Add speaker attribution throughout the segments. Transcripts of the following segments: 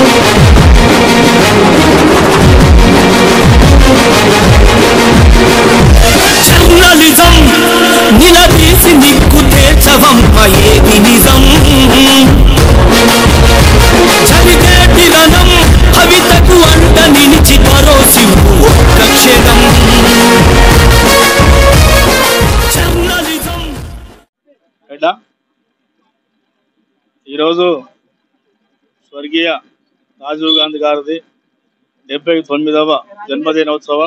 Speaker 1: journalism నిలదీసి నిక్కు తేల్చవంప ఏది నిజం చలిగేటి రణం భవితకు అంట నిలిచి పరోసివు ఒక్క క్షణం జర్నలిజం
Speaker 2: బిడ్డ ఈరోజు స్వర్గీయ రాజీవ్ గాంధీ గారిది డెబ్బై తొమ్మిదవ జన్మదినోత్సవం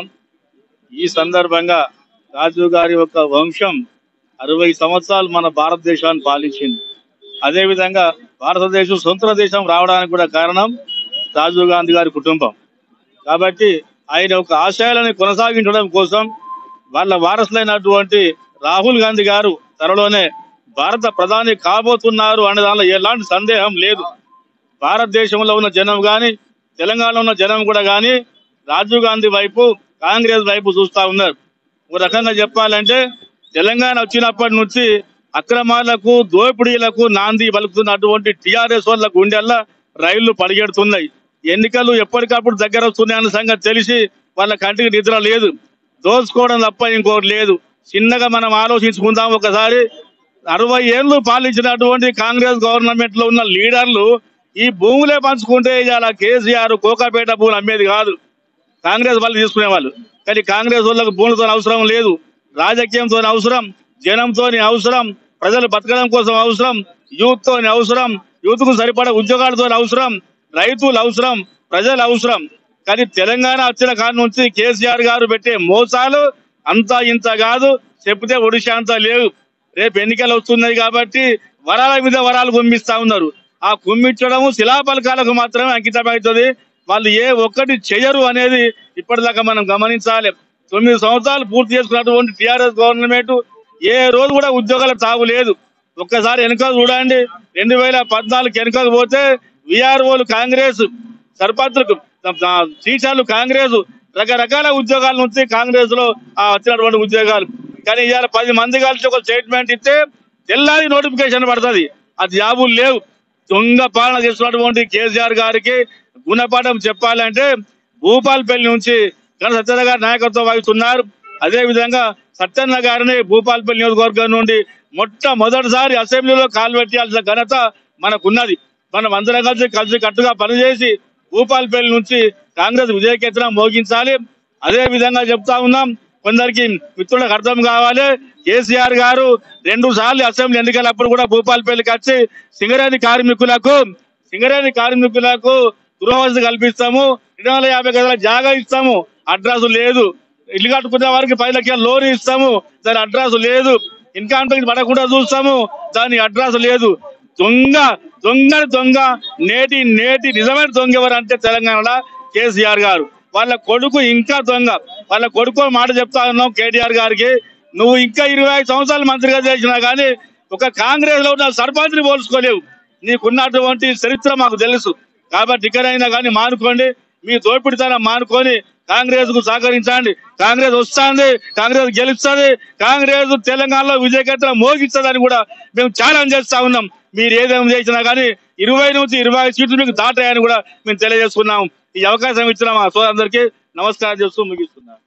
Speaker 2: ఈ సందర్భంగా రాజీవ్ గారి యొక్క వంశం అరవై సంవత్సరాలు మన భారతదేశాన్ని పాలించింది అదేవిధంగా భారతదేశం సొంత దేశం రావడానికి కూడా కారణం రాజీవ్ గాంధీ గారి కుటుంబం కాబట్టి ఆయన యొక్క ఆశయాలను కొనసాగించడం కోసం వాళ్ళ వారసులైనటువంటి రాహుల్ గాంధీ గారు త్వరలోనే భారత ప్రధాని కాబోతున్నారు అనే దానిలో ఎలాంటి సందేహం లేదు భారతదేశంలో ఉన్న జనం గాని తెలంగాణలో ఉన్న జనం కూడా గాని రాజీవ్ గాంధీ వైపు కాంగ్రెస్ వైపు చూస్తా ఉన్నారు ఒక రకంగా చెప్పాలంటే తెలంగాణ వచ్చినప్పటి నుంచి అక్రమాలకు దోపిడీలకు నాంది పలుకుతున్నటువంటి టిఆర్ఎస్ వాళ్ళ గుండెల్లా రైళ్లు పరిగెడుతున్నాయి ఎన్నికలు ఎప్పటికప్పుడు దగ్గర వస్తున్నాయన్న సంగతి తెలిసి వాళ్ళ కంటికి నిద్ర లేదు దోచుకోవడం తప్ప ఇంకోటి లేదు చిన్నగా మనం ఆలోచించుకుందాం ఒకసారి అరవై ఏళ్ళు పాలించినటువంటి కాంగ్రెస్ గవర్నమెంట్ లో ఉన్న లీడర్లు ఈ భూములే పంచుకుంటే ఇవాళ కేసీఆర్ కోకాపేట భూములు అమ్మేది కాదు కాంగ్రెస్ వాళ్ళు తీసుకునే వాళ్ళు కానీ కాంగ్రెస్ వాళ్ళకు భూములతో అవసరం లేదు రాజకీయంతో అవసరం జనంతో అవసరం ప్రజలు బతకడం కోసం అవసరం యూత్ తో అవసరం యూత్ కు సరిపడా ఉద్యోగాలతో అవసరం రైతులు అవసరం ప్రజలు అవసరం కానీ తెలంగాణ వచ్చిన కాడి నుంచి కేసీఆర్ గారు పెట్టే మోసాలు అంత ఇంత కాదు చెప్తే ఒడిశా అంతా లేవు రేపు ఎన్నికలు వస్తున్నాయి కాబట్టి వరాల మీద వరాలు కుమ్మిస్తా ఉన్నారు ఆ కుమ్మించడము శిలాపలకాలకు మాత్రమే అంకితమవుతుంది వాళ్ళు ఏ ఒక్కటి చేయరు అనేది ఇప్పటిదాకా మనం గమనించాలి తొమ్మిది సంవత్సరాలు పూర్తి చేసుకున్నటువంటి టిఆర్ఎస్ గవర్నమెంట్ ఏ రోజు కూడా ఉద్యోగాల తాగు లేదు ఒక్కసారి వెనుక చూడండి రెండు వేల పద్నాలుగు వెనుకకు పోతే విఆర్ఓలు కాంగ్రెస్ సర్పంచులకు టీచర్లు కాంగ్రెస్ రకరకాల ఉద్యోగాల నుంచి కాంగ్రెస్ లో ఆ వచ్చినటువంటి ఉద్యోగాలు కానీ ఇవాళ పది మంది కలిసి ఒక స్టేట్మెంట్ ఇస్తే తెల్లారి నోటిఫికేషన్ పడుతుంది ఆ జాబులు లేవు దొంగ పాలన చేస్తున్నటువంటి కేసీఆర్ గారికి గుణపాఠం చెప్పాలంటే భూపాల్పల్లి నుంచి గణ సత్యన గారి నాయకత్వం వహిస్తున్నారు అదే విధంగా సత్యన్న గారిని భూపాల్పల్లి నియోజకవర్గం నుండి మొట్టమొదటిసారి అసెంబ్లీలో కాలు పెట్టాల్సిన ఘనత మనకున్నది మనం అందరం కలిసి కలిసి కట్టుగా పనిచేసి భూపాల్పల్లి నుంచి కాంగ్రెస్ విజయకేతనం మోగించాలి అదే విధంగా చెప్తా ఉన్నాం కొందరికి మిత్రులకు అర్థం కావాలి కేసీఆర్ గారు రెండు సార్లు అసెంబ్లీ ఎన్నికలప్పుడు కూడా భూపాలపల్లికి వచ్చి సింగరేణి కార్మికులకు సింగరేణి కార్మికులకు గృహవసతి కల్పిస్తాము రెండు వందల యాభై గదుల జాగా ఇస్తాము అడ్రస్ లేదు ఇల్లు కట్టుకునే వారికి పది లక్షల లోన్ ఇస్తాము దాని అడ్రస్ లేదు ఇన్కమ్ ట్యాక్స్ పడకుండా చూస్తాము దాని అడ్రస్ లేదు దొంగ దొంగని దొంగ నేటి నేటి నిజమైన దొంగ ఎవరంటే తెలంగాణలో కేసీఆర్ గారు వాళ్ళ కొడుకు ఇంకా దొంగ వాళ్ళ కొడుకు మాట చెప్తా ఉన్నాం కేటీఆర్ గారికి నువ్వు ఇంకా ఇరవై ఐదు సంవత్సరాలు మంత్రిగా చేసినా కానీ ఒక కాంగ్రెస్ లో ఉన్న సర్పంచ్ని పోల్చుకోలేవు నీకున్నటువంటి చరిత్ర మాకు తెలుసు కాబట్టి ఇక్కడైనా కానీ మానుకోండి మీ దోపిడితనం మానుకొని కాంగ్రెస్ కు సహకరించండి కాంగ్రెస్ వస్తుంది కాంగ్రెస్ గెలుస్తుంది కాంగ్రెస్ తెలంగాణలో విజయకేతనం మోగిస్తుందని కూడా మేము ఛాలెంజ్ చేస్తా ఉన్నాం మీరు ఏదేమి చేసినా కానీ ఇరవై నుంచి ఇరవై ఐదు సీట్లు మీకు దాటాయని కూడా మేము తెలియజేసుకున్నాం ఈ అవకాశం ఇచ్చిన మా సోదరులందరికీ నమస్కారం చేస్తూ ముగిస్తున్నాం